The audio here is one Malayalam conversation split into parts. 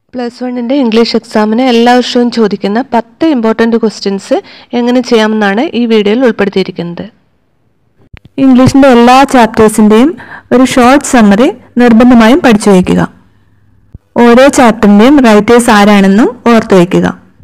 പ്ലസ് വണ്ണിൻ്റെ ഇംഗ്ലീഷ് എക്സാമിന് എല്ലാ വർഷവും ചോദിക്കുന്ന പത്ത് ഇമ്പോർട്ടൻ്റ് ക്വസ്റ്റ്യൻസ് എങ്ങനെ ചെയ്യാമെന്നാണ് ഈ വീഡിയോയിൽ ഉൾപ്പെടുത്തിയിരിക്കുന്നത് ഇംഗ്ലീഷിന്റെ എല്ലാ ചാപ്റ്റേഴ്സിന്റെയും ഒരു ഷോർട്ട് സമ്മറി നിർബന്ധമായും പഠിച്ചു വയ്ക്കുക ഓരോ ചാപ്റ്ററിന്റെയും റൈറ്റേഴ്സ് ആരാണെന്നും ഓർത്തു വയ്ക്കുക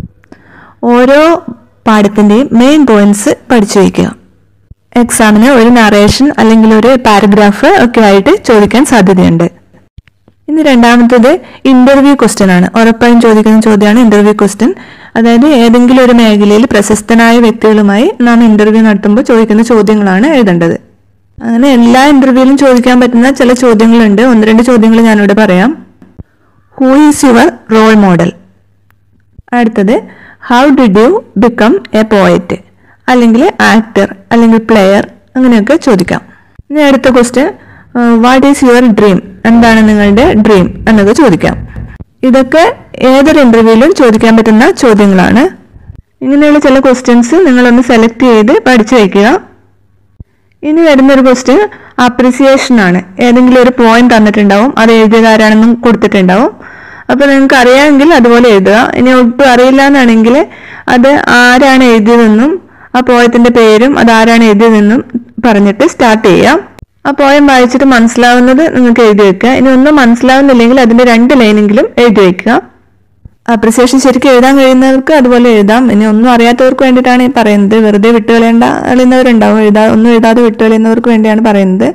ഓരോ പാഠത്തിന്റെയും മെയിൻ പോയിന്റ്സ് പഠിച്ചു വയ്ക്കുക എക്സാമിന് ഒരു നറേഷൻ അല്ലെങ്കിൽ ഒരു പാരഗ്രാഫ് ഒക്കെ ആയിട്ട് ചോദിക്കാൻ സാധ്യതയുണ്ട് ഇനി രണ്ടാമത്തത് ഇന്റർവ്യൂ ക്വസ്റ്റ്യൻ ആണ് ഉറപ്പായും ചോദിക്കുന്ന ചോദ്യമാണ് ഇന്റർവ്യൂ ക്വസ്റ്റ്യൻ അതായത് ഏതെങ്കിലും ഒരു മേഖലയിൽ പ്രശസ്തനായ വ്യക്തികളുമായി നാം ഇന്റർവ്യൂ നടത്തുമ്പോൾ ചോദിക്കുന്ന ചോദ്യങ്ങളാണ് എഴുതേണ്ടത് അങ്ങനെ എല്ലാ ഇന്റർവ്യൂവിലും ചോദിക്കാൻ പറ്റുന്ന ചില ചോദ്യങ്ങളുണ്ട് ഒന്ന് രണ്ട് ചോദ്യങ്ങൾ ഞാനിവിടെ പറയാം who is your role model അടുത്തത് how did you become a poet അല്ലെങ്കിൽ ആക്ടർ അല്ലെങ്കിൽ പ്ലെയർ അങ്ങനെയൊക്കെ ചോദിക്കാം ഇനി അടുത്ത question what is your dream എന്താണ് നിങ്ങളുടെ ഡ്രീം എന്നൊക്കെ ചോദിക്കാം ഇതൊക്കെ ഏതൊരു ഇന്റർവ്യൂവിലും ചോദിക്കാൻ പറ്റുന്ന ചോദ്യങ്ങളാണ് ഇങ്ങനെയുള്ള ചില ക്വസ്റ്റ്യൻസ് നിങ്ങളൊന്ന് സെലക്ട് ചെയ്ത് പഠിച്ചു വയ്ക്കുക ഇനി വരുന്നൊരു ക്വസ്റ്റ്യൻ അപ്രിസിയേഷൻ ആണ് ഏതെങ്കിലും ഒരു പോയിന്റ് തന്നിട്ടുണ്ടാവും അത് എഴുതിയത് ആരാണെന്നും കൊടുത്തിട്ടുണ്ടാവും അപ്പൊ നിങ്ങൾക്ക് അറിയാമെങ്കിൽ അതുപോലെ എഴുതുക ഇനി ഒട്ടും അറിയില്ല എന്നാണെങ്കിൽ അത് ആരാണ് എഴുതിയതെന്നും ആ പോയത്തിന്റെ പേരും അത് ആരാണ് എഴുതിയതെന്നും പറഞ്ഞിട്ട് സ്റ്റാർട്ട് ചെയ്യാം ആ പോയം വായിച്ചിട്ട് മനസ്സിലാവുന്നത് നിങ്ങൾക്ക് എഴുതി വെക്കുക ഇനി ഒന്നും മനസ്സിലാവുന്നില്ലെങ്കിൽ അതിന്റെ രണ്ട് ലൈനെങ്കിലും എഴുതി വെക്കുക അപ്രിസിയേഷൻ ശരിക്കും എഴുതാൻ കഴിയുന്നവർക്ക് അതുപോലെ എഴുതാം ഇനി ഒന്നും അറിയാത്തവർക്ക് വേണ്ടിയിട്ടാണ് ഈ പറയുന്നത് വെറുതെ വിട്ടുകളയേണ്ട കളയുന്നവരുണ്ടാവും എഴുതാ ഒന്നും എഴുതാതെ വിട്ടുകളയുന്നവർക്ക് വേണ്ടിയാണ് പറയുന്നത്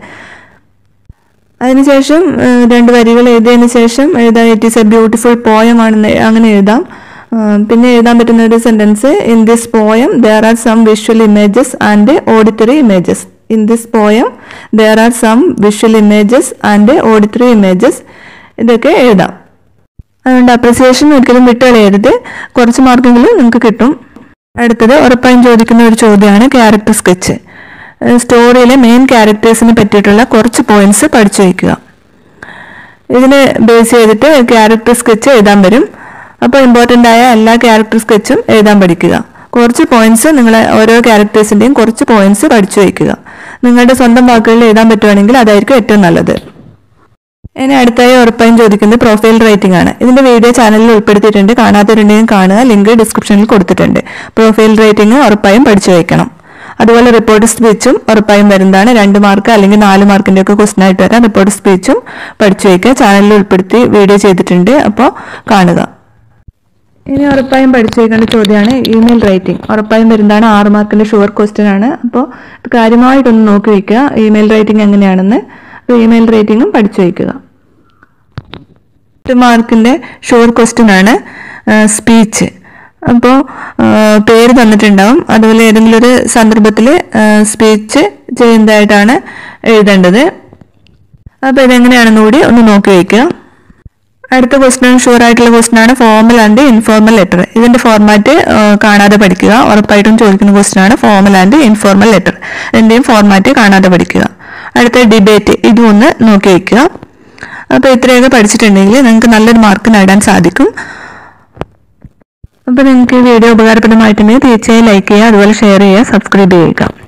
അതിനുശേഷം ഏഹ്, രണ്ട് വരികൾ എഴുതിയതിനു ശേഷം എഴുതാം it is a beautiful poem ആണെന്ന് അങ്ങനെ എഴുതാം ഏഹ്, പിന്നെ എഴുതാൻ പറ്റുന്ന ഒരു sentence in this poem there are some visual images and auditory images in this poem there are some visual images and auditory images ഇതൊക്കെ എഴുതാം അതുകൊണ്ട് അപ്രിസിയേഷൻ ഒരിക്കലും വിട്ടുകളയരുത് കുറച്ച് മാർക്കെങ്കിലും നിങ്ങൾക്ക് കിട്ടും അടുത്തത് ഉറപ്പായും ചോദിക്കുന്ന ഒരു ചോദ്യമാണ് ക്യാരക്ടർ സ്കെച്ച് സ്റ്റോറിയിലെ മെയിൻ ക്യാരക്ടേഴ്സിനെ പറ്റിയിട്ടുള്ള കുറച്ച് പോയിന്റ്സ് പഠിച്ചു വയ്ക്കുക ഇതിനെ ബേസ് ചെയ്തിട്ട് ക്യാരക്ടർ സ്കെച്ച് എഴുതാൻ വരും അപ്പോൾ ഇമ്പോർട്ടൻ്റ് ആയ എല്ലാ ക്യാരക്ടർ സ്കെച്ചും എഴുതാൻ പഠിക്കുക കുറച്ച് പോയിന്റ്സ് നിങ്ങൾ ഓരോ ക്യാരക്ടേഴ്സിൻ്റെയും കുറച്ച് പോയിന്റ്സ് പഠിച്ചു വയ്ക്കുക നിങ്ങളുടെ സ്വന്തം വാക്കുകളിൽ എഴുതാൻ പറ്റുവാണെങ്കിൽ അതായിരിക്കും ഏറ്റവും നല്ലത് ഇനി അടുത്തായി ഉറപ്പായും ചോദിക്കുന്നത് പ്രൊഫൈൽ റൈറ്റിംഗ് ആണ് ഇതിന്റെ വീഡിയോ ചാനലിൽ ഉൾപ്പെടുത്തിയിട്ടുണ്ട് കാണാത്തവരുണ്ടെങ്കിൽ കാണുക ലിങ്ക് ഡിസ്ക്രിപ്ഷനിൽ കൊടുത്തിട്ടുണ്ട് പ്രൊഫൈൽ റൈറ്റിംഗ് ഉറപ്പായും പഠിച്ചു വയ്ക്കണം അതുപോലെ റിപ്പോർട്ട് സ്പീച്ചും ഉറപ്പായും വരുന്നതാണ് രണ്ട് മാർക്ക് അല്ലെങ്കിൽ നാല് മാർക്കിന്റെ ഒക്കെ ക്വസ്റ്റൻ ആയിട്ട് വരാം റിപ്പോർട്ട് സ്പീച്ചും പഠിച്ചു വയ്ക്കുക ചാനലിൽ ഉൾപ്പെടുത്തി വീഡിയോ ചെയ്തിട്ടുണ്ട് അപ്പോൾ കാണുക ഇനി ഉറപ്പായും പഠിച്ചു വയ്ക്കേണ്ട ചോദ്യമാണ് ഇമെയിൽ റൈറ്റിംഗ് ഉറപ്പായും വരുന്നതാണ് ആറ് മാർക്കിന്റെ ഷുവർ ക്വസ്റ്റ്യൻ ആണ് അപ്പോൾ ഇത് കാര്യമായിട്ടൊന്ന് നോക്കി വയ്ക്കുക ഇമെയിൽ റൈറ്റിംഗ് എങ്ങനെയാണെന്ന് അപ്പോൾ ഇമെയിൽ റൈറ്റിംഗും പഠിച്ചു വയ്ക്കുക എട്ട് മാർക്കിന്റെ ഷുവർ ക്വസ്റ്റ്യൻ ആണ് സ്പീച്ച് അപ്പോൾ പേര് തന്നിട്ടുണ്ടാവും അതുപോലെ ഏതെങ്കിലും ഒരു സന്ദർഭത്തിൽ സ്പീച്ച് ചെയ്യുന്നതായിട്ടാണ് എഴുതേണ്ടത് അപ്പോൾ ഇതെങ്ങനെയാണെന്ന് കൂടി ഒന്ന് നോക്കി വയ്ക്കുക അടുത്ത ക്വസ്റ്റ്യൻ ഷുവർ ആയിട്ടുള്ള ക്വസ്റ്റ്യൻ ആണ് ഫോർമൽ ആൻഡ് ഇൻഫോർമൽ ലെറ്റർ ഇതിന്റെ ഫോർമാറ്റ് കാണാതെ പഠിക്കുക ഉറപ്പായിട്ടും ചോദിക്കുന്ന ക്വസ്റ്റ്യൻ ആണ് ഫോർമൽ ആൻഡ് ഇൻഫോർമൽ ലെറ്റർ ഇതിന്റെയും ഫോർമാറ്റ് കാണാതെ പഠിക്കുക അടുത്ത ഡിബേറ്റ് ഇതും ഒന്ന് നോക്കി വയ്ക്കുക അപ്പോൾ ഇത്രയൊക്കെ പഠിച്ചിട്ടുണ്ടെങ്കിൽ നിങ്ങൾക്ക് നല്ലൊരു മാർക്ക് നേടാൻ സാധിക്കും അപ്പോൾ നിങ്ങൾക്ക് ഈ വീഡിയോ ഉപകാരപ്രദമായിട്ടുണ്ടെങ്കിൽ തീർച്ചയായും ലൈക്ക് ചെയ്യുക അതുപോലെ ഷെയർ ചെയ്യുക സബ്സ്ക്രൈബ് ചെയ്യുക